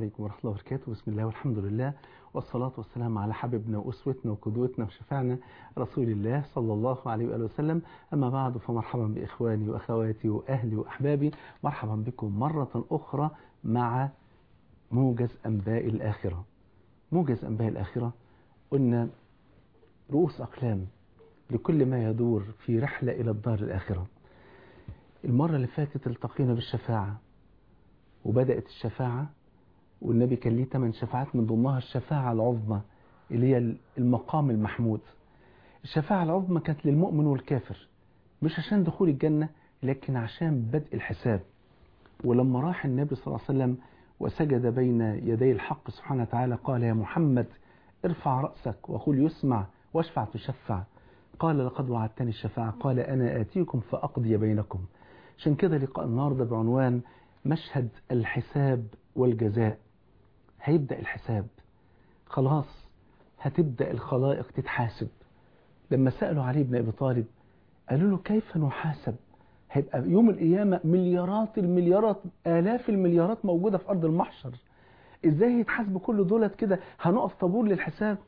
عليكم ورحمة الله وبركاته بسم الله والحمد لله والصلاة والسلام على حبيبنا وأسوتنا وقدوتنا وشفعنا رسول الله صلى الله عليه وآله وسلم أما بعد فمرحبا بإخواني وأخواتي وأهلي وأحبابي مرحبا بكم مرة أخرى مع موجز أنباء الآخرة موجز أنباء الآخرة قلنا رؤوس أقلام لكل ما يدور في رحلة إلى الدار الآخرة المرة اللي فاتت التقينا بالشفاعة وبدأت الشفاعة والنبي كان ليه ثمان شفاعات من ضمنها الشفاعة العظمى اللي هي المقام المحمود الشفاعة العظمى كانت للمؤمن والكافر مش عشان دخول الجنة لكن عشان بدء الحساب ولما راح النبي صلى الله عليه وسلم وسجد بين يدي الحق سبحانه وتعالى قال يا محمد ارفع رأسك وقل يسمع واشفع تشفع قال لقد وعدتني الشفاعة قال أنا آتيكم فأقضي بينكم عشان كده لقاء النهاردة بعنوان مشهد الحساب والجزاء هيبدأ الحساب خلاص هتبدأ الخلائق تتحاسب لما سألوا علي بن أبي طالب قالوا له كيف نحاسب هيبقى يوم القيامة مليارات المليارات آلاف المليارات موجودة في أرض المحشر إزاي يتحاسبوا كل دولت كده هنقف طابور للحساب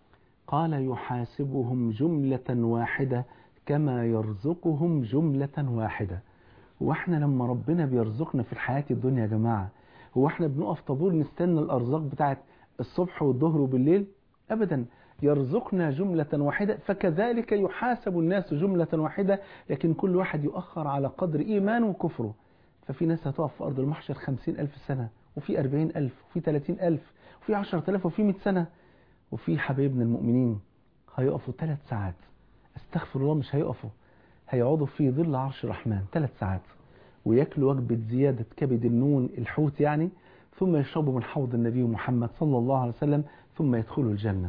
قال يحاسبهم جملة واحدة كما يرزقهم جملة واحدة واحنا لما ربنا بيرزقنا في الحياة الدنيا يا جماعة هو احنا بنقف طابور نستنى الأرزاق بتاعت الصبح والظهر وبالليل أبدا يرزقنا جملة واحدة فكذلك يحاسب الناس جملة واحدة لكن كل واحد يؤخر على قدر إيمانه وكفره ففي ناس هتقف في أرض المحشر خمسين ألف سنة وفي أربعين ألف وفي ثلاثين ألف وفي عشرة ألاف وفي مئة سنة وفي حبايبنا المؤمنين هيقفوا ثلاث ساعات استغفر الله مش هيقفوا هيقعدوا في ظل عرش الرحمن ثلاث ساعات وياكلوا وجبة زيادة كبد النون الحوت يعني ثم يشربوا من حوض النبي محمد صلى الله عليه وسلم ثم يدخلوا الجنة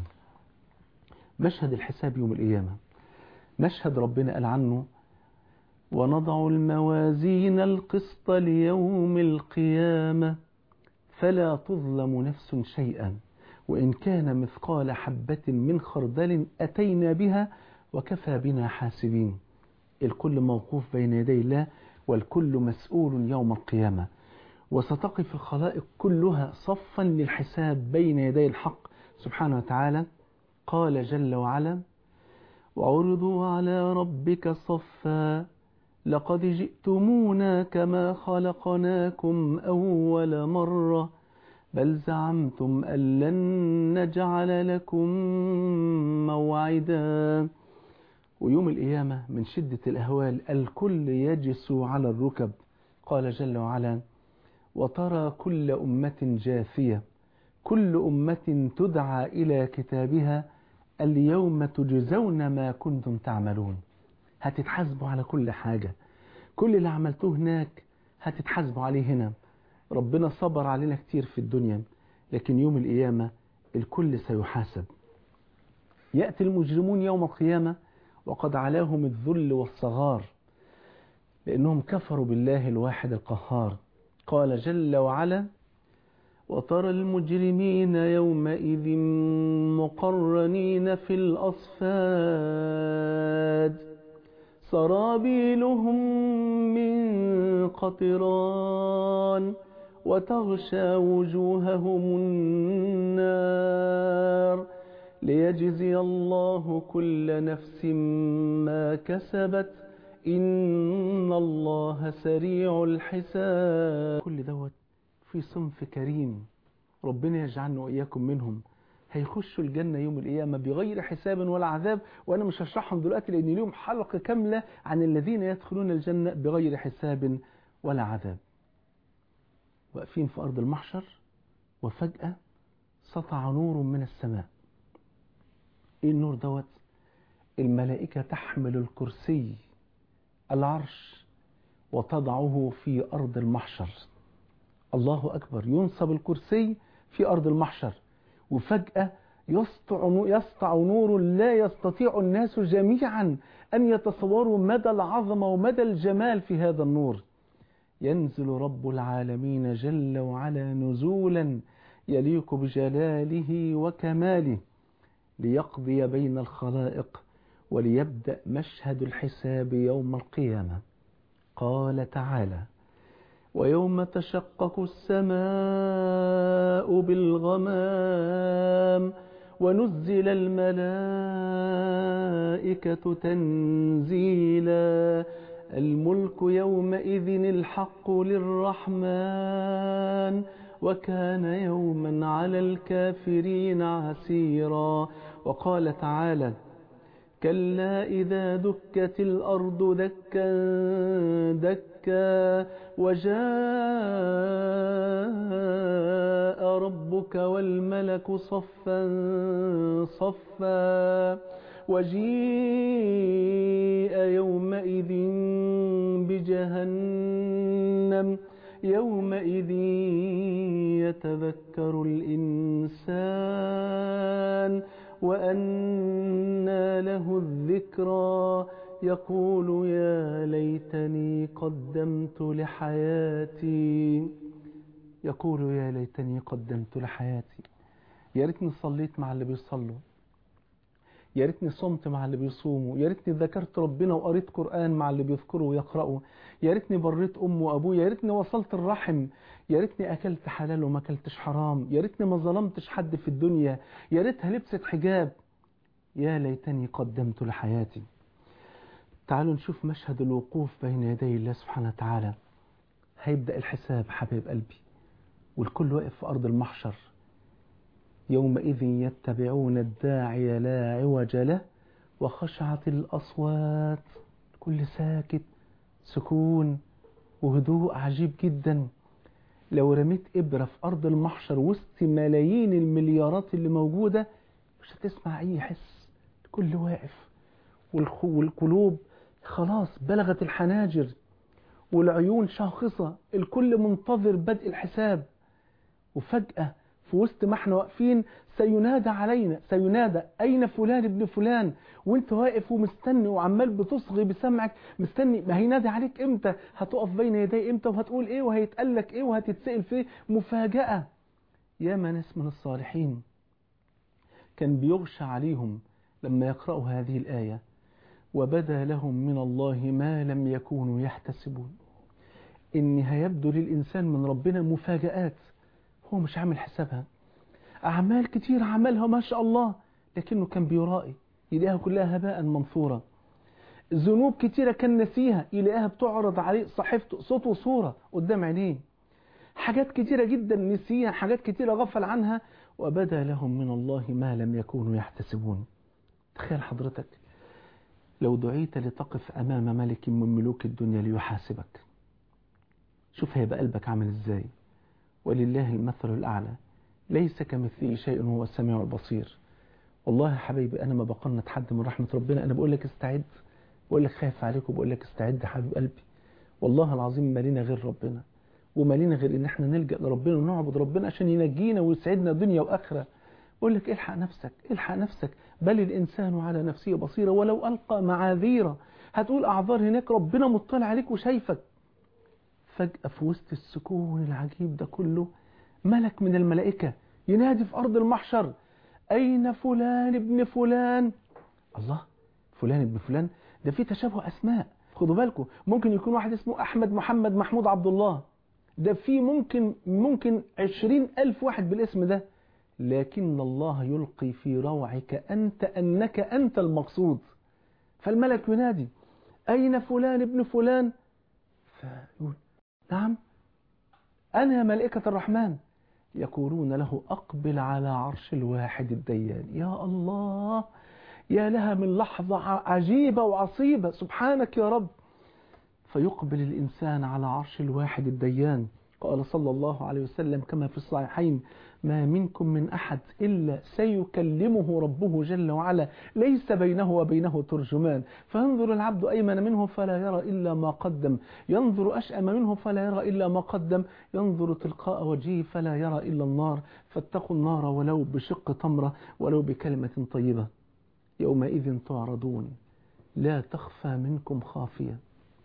مشهد الحساب يوم القيامة مشهد ربنا قال عنه ونضع الموازين القسط ليوم القيامة فلا تظلم نفس شيئا وإن كان مثقال حبة من خردل أتينا بها وكفى بنا حاسبين الكل موقوف بين يدي الله والكل مسؤول يوم القيامة وستقف الخلائق كلها صفا للحساب بين يدي الحق سبحانه وتعالى قال جل وعلا وعرضوا على ربك صفا لقد جئتمونا كما خلقناكم أول مرة بل زعمتم أن لن نجعل لكم موعدا ويوم القيامة من شدة الأهوال الكل يجس على الركب قال جل وعلا وترى كل أمة جاثية كل أمة تدعى إلى كتابها اليوم تجزون ما كنتم تعملون هتتحاسبوا على كل حاجة كل اللي عملتوه هناك هتتحاسبوا عليه هنا ربنا صبر علينا كتير في الدنيا لكن يوم القيامة الكل سيحاسب يأتي المجرمون يوم القيامة وقد علاهم الذل والصغار لأنهم كفروا بالله الواحد القهار قال جل وعلا وترى المجرمين يومئذ مقرنين في الأصفاد سرابيلهم من قطران وتغشى وجوههم النار ليجزي الله كل نفس ما كسبت إن الله سريع الحساب كل دوت في صنف كريم ربنا يجعلنا وإياكم منهم هيخشوا الجنة يوم القيامة بغير حساب ولا عذاب وأنا مش هشرحهم دلوقتي لأن ليهم حلقة كاملة عن الذين يدخلون الجنة بغير حساب ولا عذاب واقفين في أرض المحشر وفجأة سطع نور من السماء ايه النور دوت الملائكة تحمل الكرسي العرش وتضعه في أرض المحشر الله أكبر ينصب الكرسي في أرض المحشر وفجأة يسطع يسطع نور لا يستطيع الناس جميعا أن يتصوروا مدى العظمة ومدى الجمال في هذا النور ينزل رب العالمين جل وعلا نزولا يليق بجلاله وكماله ليقضي بين الخلائق وليبدأ مشهد الحساب يوم القيامة قال تعالى ويوم تشقق السماء بالغمام ونزل الملائكة تنزيلا الملك يومئذ الحق للرحمن وكان يوما على الكافرين عسيرا وقال تعالى كلا إذا دكت الأرض دكا دكا وجاء ربك والملك صفا صفا وجيء يومئذ بجهنم يومئذ يتذكر الإنسان وأنى له الذكرى يقول يا ليتني قدمت لحياتي يقول يا ليتني قدمت لحياتي يا ريتني صليت مع اللي بيصلوا يا ريتني صمت مع اللي بيصوموا يا ريتني ذكرت ربنا وقريت قرآن مع اللي بيذكروا ويقرأوا يا ريتني بريت أم وأبويا يا ريتني وصلت الرحم يا ريتني أكلت حلال وما أكلتش حرام يا ريتني ما ظلمتش حد في الدنيا يا ريتها لبست حجاب يا ليتني قدمت لحياتي تعالوا نشوف مشهد الوقوف بين يدي الله سبحانه وتعالى هيبدأ الحساب حبيب قلبي والكل واقف في أرض المحشر يومئذ يتبعون الداعي لا عوج له وخشعت الأصوات كل ساكت سكون وهدوء عجيب جدا لو رميت إبرة في أرض المحشر وسط ملايين المليارات اللي موجودة مش هتسمع أي حس الكل واقف والقلوب خلاص بلغت الحناجر والعيون شاخصة الكل منتظر بدء الحساب وفجأة في وسط ما احنا واقفين سينادى علينا سينادى أين فلان ابن فلان وانت واقف ومستني وعمال بتصغي بسمعك مستني ما هينادي عليك امتى هتقف بين يدي امتى وهتقول ايه وهيتقال لك ايه وهتتسأل فيه مفاجأة يا ما ناس من الصالحين كان بيغشى عليهم لما يقرأوا هذه الآية وبدا لهم من الله ما لم يكونوا يحتسبون إن هيبدو للإنسان من ربنا مفاجآت هو مش عامل حسابها أعمال كتير عملها ما شاء الله لكنه كان بيرائي يلاقيها كلها هباء منثورا ذنوب كتيرة كان نسيها يلاقيها بتعرض عليه صحيفته صوت وصورة قدام عينيه حاجات كتيرة جدا نسيها حاجات كتيرة غفل عنها وبدا لهم من الله ما لم يكونوا يحتسبون تخيل حضرتك لو دعيت لتقف أمام ملك من ملوك الدنيا ليحاسبك شوف هيبقى قلبك عامل ازاي ولله المثل الأعلى ليس كمثله شيء هو السميع البصير والله يا حبيبي أنا ما بقنط حد من رحمة ربنا أنا بقول لك استعد بقول لك خايف عليك وبقول لك استعد يا حبيب قلبي والله العظيم ما لينا غير ربنا وما لينا غير ان احنا نلجأ لربنا ونعبد ربنا عشان ينجينا ويسعدنا دنيا وآخرة بقول لك الحق نفسك الحق نفسك بل الإنسان على نفسه بصيرة ولو ألقى معاذيره هتقول أعذار هناك ربنا مطلع عليك وشايفك فجأة في وسط السكون العجيب ده كله ملك من الملائكة ينادي في أرض المحشر أين فلان ابن فلان الله فلان ابن فلان ده في تشابه أسماء خدوا بالكم ممكن يكون واحد اسمه أحمد محمد محمود عبد الله ده في ممكن ممكن عشرين ألف واحد بالاسم ده لكن الله يلقي في روعك أنت أنك أنت المقصود فالملك ينادي أين فلان ابن فلان فيقول نعم أنا ملائكة الرحمن يقولون له أقبل على عرش الواحد الديان يا الله يا لها من لحظة عجيبة وعصيبة سبحانك يا رب فيقبل الإنسان على عرش الواحد الديان قال صلى الله عليه وسلم كما في الصحيحين ما منكم من أحد إلا سيكلمه ربه جل وعلا ليس بينه وبينه ترجمان فينظر العبد أيمن منه فلا يرى إلا ما قدم ينظر أشأم منه فلا يرى إلا ما قدم ينظر تلقاء وجهه فلا يرى إلا النار فاتقوا النار ولو بشق تمرة ولو بكلمة طيبة يومئذ تعرضون لا تخفى منكم خافية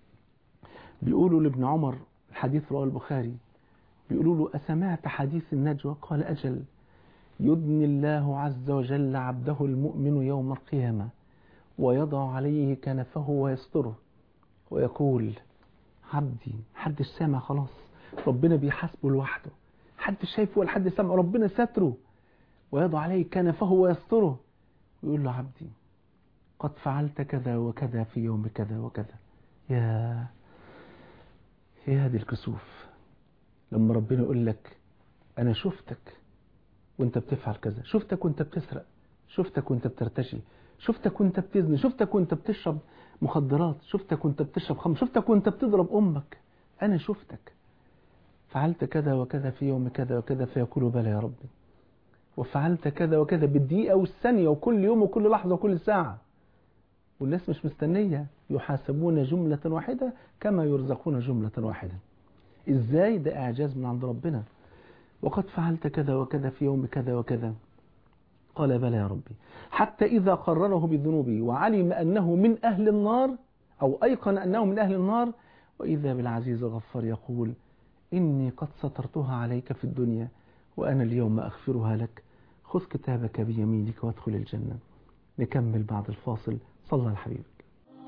بيقولوا لابن عمر الحديث رواه البخاري بيقولوا له أسمعت حديث النجوى قال أجل يدني الله عز وجل عبده المؤمن يوم القيامة ويضع عليه كنفه ويستره ويقول عبدي حدش سامع خلاص ربنا بيحاسبه لوحده حد شايفه ولا حد سامعه ربنا ستره ويضع عليه كنفه ويستره ويقول له عبدي قد فعلت كذا وكذا في يوم كذا وكذا يا يا هذه الكسوف لما ربنا يقول لك أنا شفتك وانت بتفعل كذا شفتك وانت بتسرق شفتك وانت بترتشي شفتك وانت بتزني شفتك وانت بتشرب مخدرات شفتك وانت بتشرب خمر شفتك وانت بتضرب أمك أنا شفتك فعلت كذا وكذا في يوم كذا وكذا فيقول بلى يا ربي وفعلت كذا وكذا بالدقيقة والثانية وكل يوم وكل لحظة وكل ساعة والناس مش مستنية يحاسبون جملة واحدة كما يرزقون جملة واحدة ازاي ده اعجاز من عند ربنا وقد فعلت كذا وكذا في يوم كذا وكذا قال بلى يا ربي حتى إذا قرره بذنوبه وعلم أنه من أهل النار أو أيقن أنه من أهل النار وإذا بالعزيز الغفار يقول إني قد سترتها عليك في الدنيا وأنا اليوم أغفرها لك خذ كتابك بيمينك وادخل الجنة نكمل بعد الفاصل صلى على حبيبك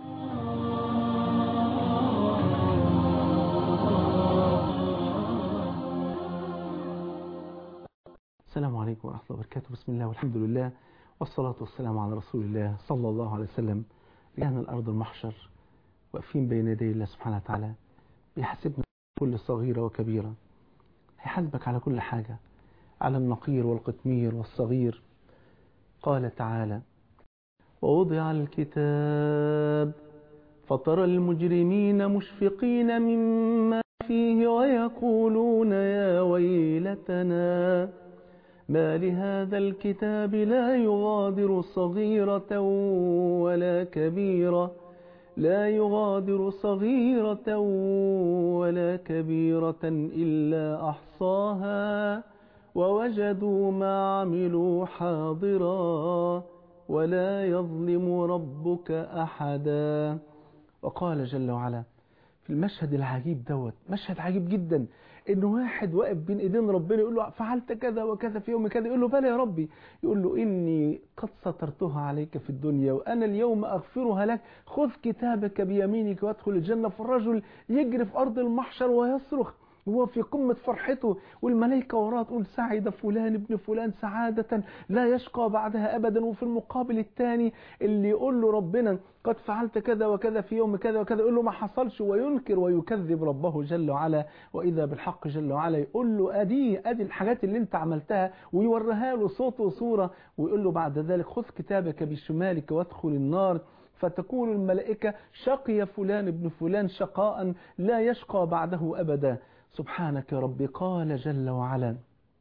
السلام عليكم ورحمة الله وبركاته بسم الله والحمد لله والصلاة والسلام على رسول الله صلى الله عليه وسلم رجعنا الأرض المحشر واقفين بين يدي الله سبحانه وتعالى بيحاسبنا كل صغيرة وكبيرة هيحاسبك على كل حاجة على النقير والقطمير والصغير قال تعالى ووضع الكتاب فترى المجرمين مشفقين مما فيه ويقولون يا ويلتنا ما لهذا الكتاب لا يغادر صغيرة ولا كبيرة لا يغادر صغيرة ولا كبيرة إلا أحصاها ووجدوا ما عملوا حاضرا ولا يظلم ربك أحدا وقال جل وعلا في المشهد العجيب دوت مشهد عجيب جدا ان واحد واقف بين ايدين ربنا يقول له فعلت كذا وكذا في يوم كذا يقول له بلى يا ربي يقول له اني قد سترتها عليك في الدنيا وانا اليوم اغفرها لك خذ كتابك بيمينك وادخل الجنه فالرجل يجري في ارض المحشر ويصرخ وهو في قمة فرحته والملائكة وراه تقول سعد فلان ابن فلان سعادة لا يشقى بعدها أبدا وفي المقابل الثاني اللي يقول له ربنا قد فعلت كذا وكذا في يوم كذا وكذا يقول له ما حصلش وينكر ويكذب ربه جل وعلا وإذا بالحق جل وعلا يقول له أدي أدي الحاجات اللي انت عملتها ويوريها له صوت وصورة ويقول له بعد ذلك خذ كتابك بشمالك وادخل النار فتكون الملائكة شقي فلان ابن فلان شقاء لا يشقى بعده أبدا سبحانك يا رب قال جل وعلا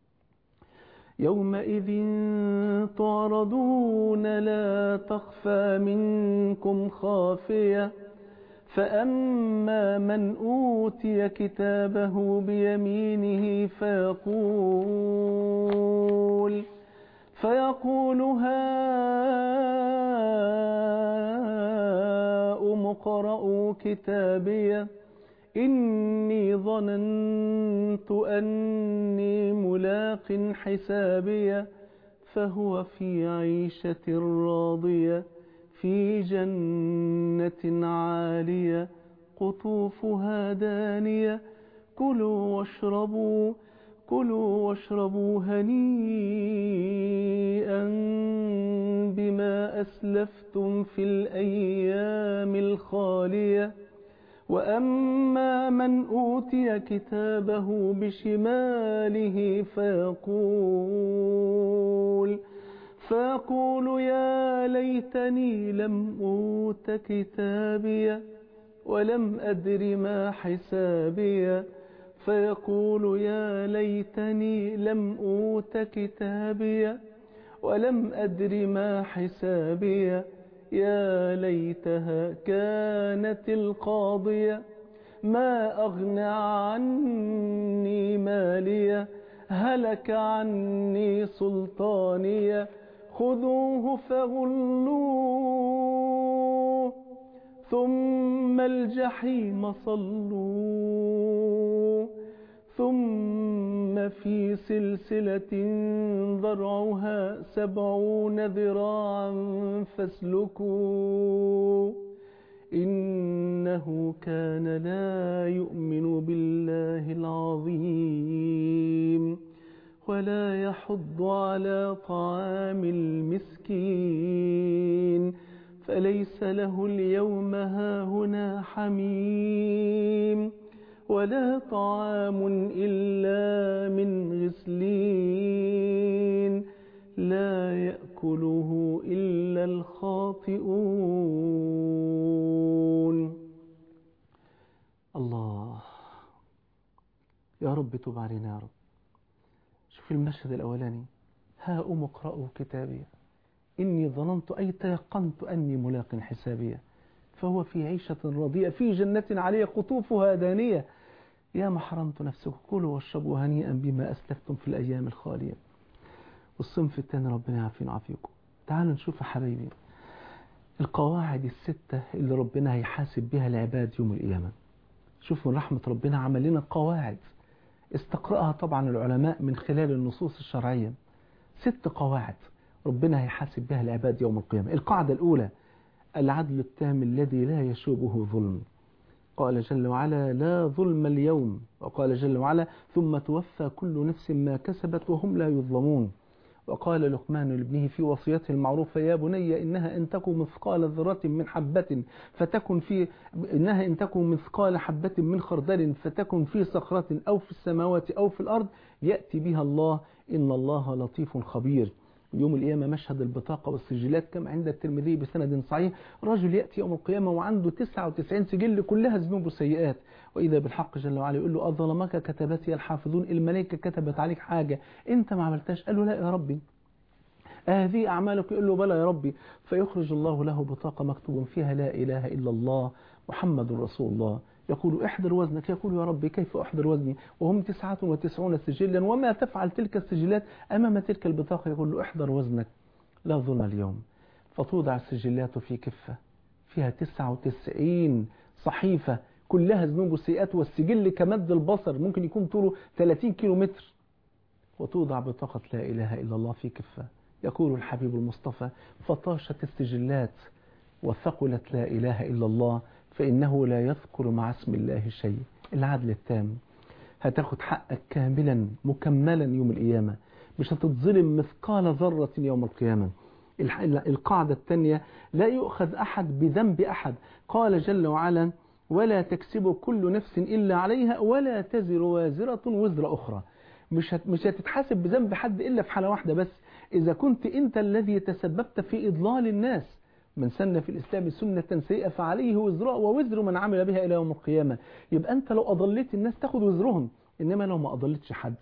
يومئذ تعرضون لا تخفى منكم خافية فأما من أوتي كتابه بيمينه فيقول فيقول هاؤم اقرءوا كتابيه إني ظننت أني ملاق حسابية فهو في عيشة راضية في جنة عالية قطوفها دانية كلوا واشربوا كلوا واشربوا هنيئا بما أسلفتم في الأيام الخالية وأما من أوتي كتابه بشماله فيقول فيقول يا ليتني لم أوت كتابي ولم أدر ما حسابي فيقول يا ليتني لم أوت كتابي ولم أدر ما حسابي يا ليتها كانت القاضية ما أغنى عني مالية هلك عني سلطانية خذوه فغلوه ثم الجحيم صلوه ثم في سلسلة ذرعها سبعون ذراعا فاسلكوا إنه كان لا يؤمن بالله العظيم ولا يحض على طعام المسكين فليس له اليوم هاهنا حميم ولا طعام إلا من غسلين لا يأكله إلا الخاطئون الله يا رب تب علينا يا رب شوف المشهد الأولاني ها أم اقرأوا كتابي إني ظننت أي تيقنت أني ملاق حسابية فهو في عيشة رضيئة في جنة عليه قطوفها دانية يا ما حرمت نفسك كلوا واشربوا هنيئا بما أسلفتم في الأيام الخالية والصنف الثاني ربنا يعافينا ويعافيكم تعالوا نشوف يا حبايبي القواعد الستة اللي ربنا هيحاسب بها العباد يوم القيامة شوف من رحمة ربنا عمل لنا قواعد استقرأها طبعا العلماء من خلال النصوص الشرعية ست قواعد ربنا هيحاسب بها العباد يوم القيامة القاعدة الأولى العدل التام الذي لا يشوبه ظلم قال جل وعلا لا ظلم اليوم وقال جل وعلا ثم توفى كل نفس ما كسبت وهم لا يظلمون وقال لقمان لابنه في وصيته المعروفة يا بني إنها إن تكن مثقال ذرة من حبة فتكن في إنها إن تكن مثقال حبة من خردل فتكن في صخرة أو في السماوات أو في الأرض يأتي بها الله إن الله لطيف خبير يوم القيامة مشهد البطاقة والسجلات كما عند الترمذي بسند صحيح رجل يأتي يوم القيامة وعنده 99 سجل كلها ذنوب وسيئات وإذا بالحق جل وعلا يقول له أظلمك كتبتي الحافظون الملائكة كتبت عليك حاجة أنت ما عملتهاش قال له لا يا ربي هذه أعمالك يقول له بلى يا ربي فيخرج الله له بطاقة مكتوب فيها لا إله إلا الله محمد رسول الله يقول احضر وزنك يقول يا ربي كيف أحضر وزني وهم تسعة وتسعون سجلا وما تفعل تلك السجلات أمام تلك البطاقة يقول له احضر وزنك لا ظلم اليوم فتوضع السجلات في كفة فيها تسعة وتسعين صحيفة كلها ذنوب وسيئات والسجل كمد البصر ممكن يكون طوله 30 كيلو متر وتوضع بطاقة لا إله إلا الله في كفة يقول الحبيب المصطفى فطاشت السجلات وثقلت لا إله إلا الله فإنه لا يذكر مع اسم الله شيء العدل التام هتاخد حقك كاملا مكملا يوم القيامة مش هتتظلم مثقال ذرة يوم القيامة القاعدة الثانية لا يؤخذ أحد بذنب أحد قال جل وعلا ولا تكسب كل نفس إلا عليها ولا تزر وازرة وزر أخرى مش مش هتتحاسب بذنب حد إلا في حالة واحدة بس إذا كنت أنت الذي تسببت في إضلال الناس من سن في الإسلام سنة سيئة فعليه وزراء ووزر من عمل بها إلى يوم القيامة يبقى أنت لو أضليت الناس تاخد وزرهم إنما لو ما أضلتش حد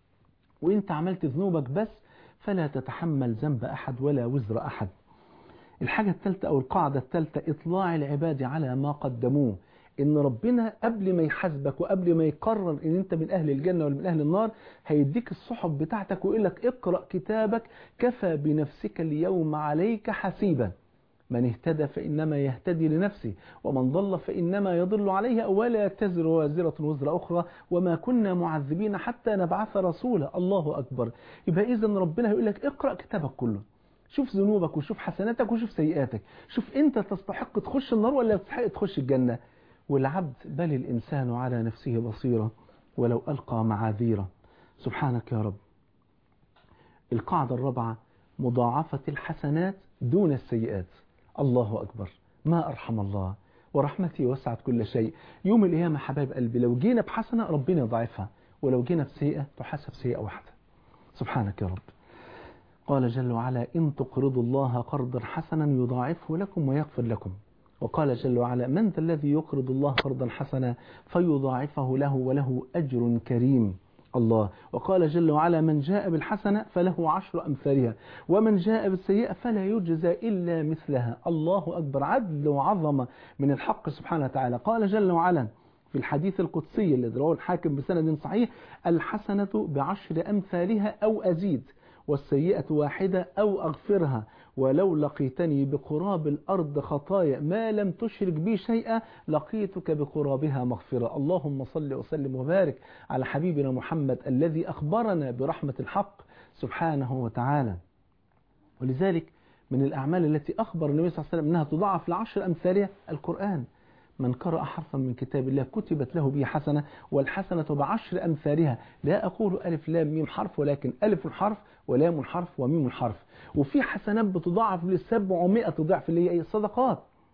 وإنت عملت ذنوبك بس فلا تتحمل ذنب أحد ولا وزر أحد الحاجة الثالثة أو القاعدة الثالثة إطلاع العباد على ما قدموه إن ربنا قبل ما يحاسبك وقبل ما يقرر إن أنت من أهل الجنة ولا من أهل النار هيديك الصحف بتاعتك ويقول لك اقرأ كتابك كفى بنفسك اليوم عليك حسيبا من اهتدى فإنما يهتدي لنفسه ومن ضل فإنما يضل عليها ولا تزر وازرة وزر أخرى وما كنا معذبين حتى نبعث رسولا الله أكبر يبقى إذا ربنا يقول لك اقرأ كتابك كله شوف ذنوبك وشوف حسناتك وشوف سيئاتك شوف انت تستحق تخش النار ولا تستحق تخش الجنة والعبد بل الإنسان على نفسه بصيرة ولو ألقى معاذيره سبحانك يا رب القاعدة الرابعة مضاعفة الحسنات دون السيئات الله أكبر ما أرحم الله ورحمتي وسعت كل شيء يوم القيامة حبايب قلبي لو جينا بحسنة ربنا يضاعفها ولو جينا بسيئة تحسب سيئة واحدة سبحانك يا رب قال جل وعلا إن تقرضوا الله قرضا حسنا يضاعفه لكم ويغفر لكم وقال جل وعلا من ذا الذي يقرض الله قرضا حسنا فيضاعفه له وله أجر كريم الله وقال جل وعلا من جاء بالحسنة فله عشر أمثالها ومن جاء بالسيئة فلا يجزى إلا مثلها الله أكبر عدل وعظمة من الحق سبحانه وتعالى قال جل وعلا في الحديث القدسي الذي رواه الحاكم بسند صحيح الحسنة بعشر أمثالها أو أزيد والسيئة واحدة أو أغفرها ولو لقيتني بقراب الأرض خطايا ما لم تشرك بي شيئا لقيتك بقرابها مغفرة اللهم صل وسلم وبارك على حبيبنا محمد الذي أخبرنا برحمة الحق سبحانه وتعالى ولذلك من الأعمال التي أخبر النبي صلى الله عليه وسلم أنها تضاعف لعشر أمثالها القرآن من قرأ حرفا من كتاب الله كتبت له به حسنة والحسنة بعشر أمثالها لا أقول ألف لام ميم حرف ولكن ألف حرف ولام حرف وميم حرف وفي حسنات بتضاعف لسبعمائة ضعف اللي هي الصدقات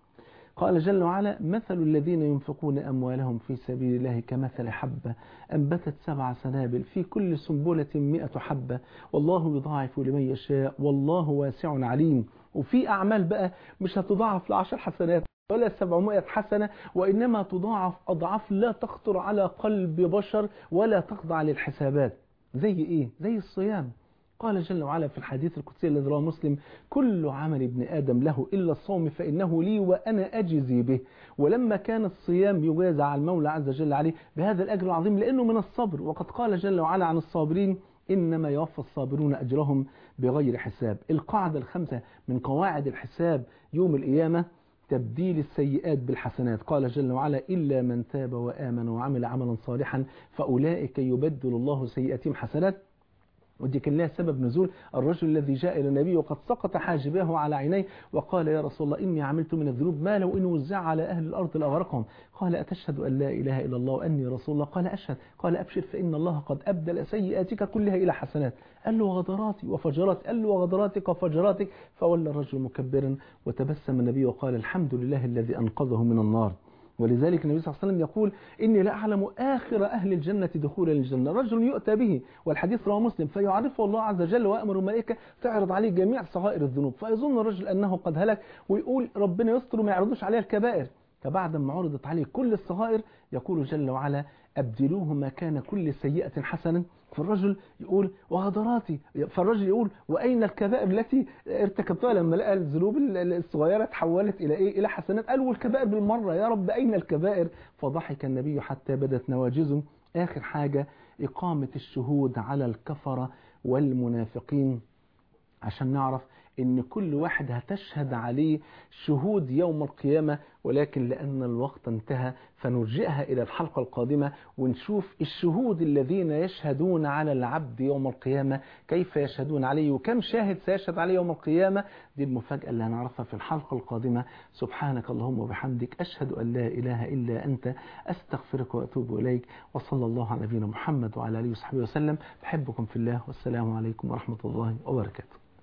قال جل وعلا مثل الذين ينفقون أموالهم في سبيل الله كمثل حبة أنبتت سبع سنابل في كل سنبلة مئة حبة والله يضاعف لمن يشاء والله واسع عليم وفي أعمال بقى مش هتضاعف لعشر حسنات ولا سبعمائة حسنة وإنما تضاعف أضعاف لا تخطر على قلب بشر ولا تخضع للحسابات زي إيه؟ زي الصيام قال جل وعلا في الحديث القدسي الذي رواه مسلم كل عمل ابن آدم له إلا الصوم فإنه لي وأنا أجزي به ولما كان الصيام يجازى على المولى عز وجل عليه بهذا الأجر العظيم لأنه من الصبر وقد قال جل وعلا عن الصابرين إنما يوفى الصابرون أجرهم بغير حساب القاعدة الخمسة من قواعد الحساب يوم القيامة تبديل السيئات بالحسنات قال جل وعلا إلا من تاب وآمن وعمل عملا صالحا فأولئك يبدل الله سيئاتهم حسنات ودي كان لها سبب نزول الرجل الذي جاء إلى النبي وقد سقط حاجباه على عينيه وقال يا رسول الله إني عملت من الذنوب ما لو إن وزع على أهل الأرض لأغرقهم قال أتشهد أن لا إله إلا الله وأني رسول الله قال أشهد قال أبشر فإن الله قد أبدل سيئاتك كلها إلى حسنات قال له غدراتي وفجراتي قال له وغدراتك وفجراتك فولى الرجل مكبرا وتبسم النبي وقال الحمد لله الذي أنقذه من النار ولذلك النبي صلى الله عليه وسلم يقول إني لا أعلم آخر أهل الجنة دخولا للجنة رجل يؤتى به والحديث رواه مسلم فيعرفه الله عز وجل وأمر الملائكة تعرض عليه جميع صغائر الذنوب فيظن الرجل أنه قد هلك ويقول ربنا يستر وما يعرضوش عليه الكبائر فبعد ما عرضت عليه كل الصغائر يقول جل وعلا أبدلوه مكان كل سيئة حسنا فالرجل يقول وغدراتي فالرجل يقول وأين الكبائر التي ارتكبتها لما لقى الذنوب الصغيرة تحولت إلى إيه إلى حسنات قال والكبائر بالمرة يا رب أين الكبائر فضحك النبي حتى بدت نواجزه آخر حاجة إقامة الشهود على الكفرة والمنافقين عشان نعرف ان كل واحد هتشهد عليه شهود يوم القيامة ولكن لأن الوقت انتهى فنرجئها إلى الحلقة القادمة ونشوف الشهود الذين يشهدون على العبد يوم القيامة كيف يشهدون عليه وكم شاهد سيشهد عليه يوم القيامة دي المفاجأة اللي هنعرفها في الحلقة القادمة سبحانك اللهم وبحمدك أشهد أن لا إله إلا أنت أستغفرك وأتوب إليك وصلى الله على نبينا محمد وعلى آله وصحبه وسلم بحبكم في الله والسلام عليكم ورحمة الله وبركاته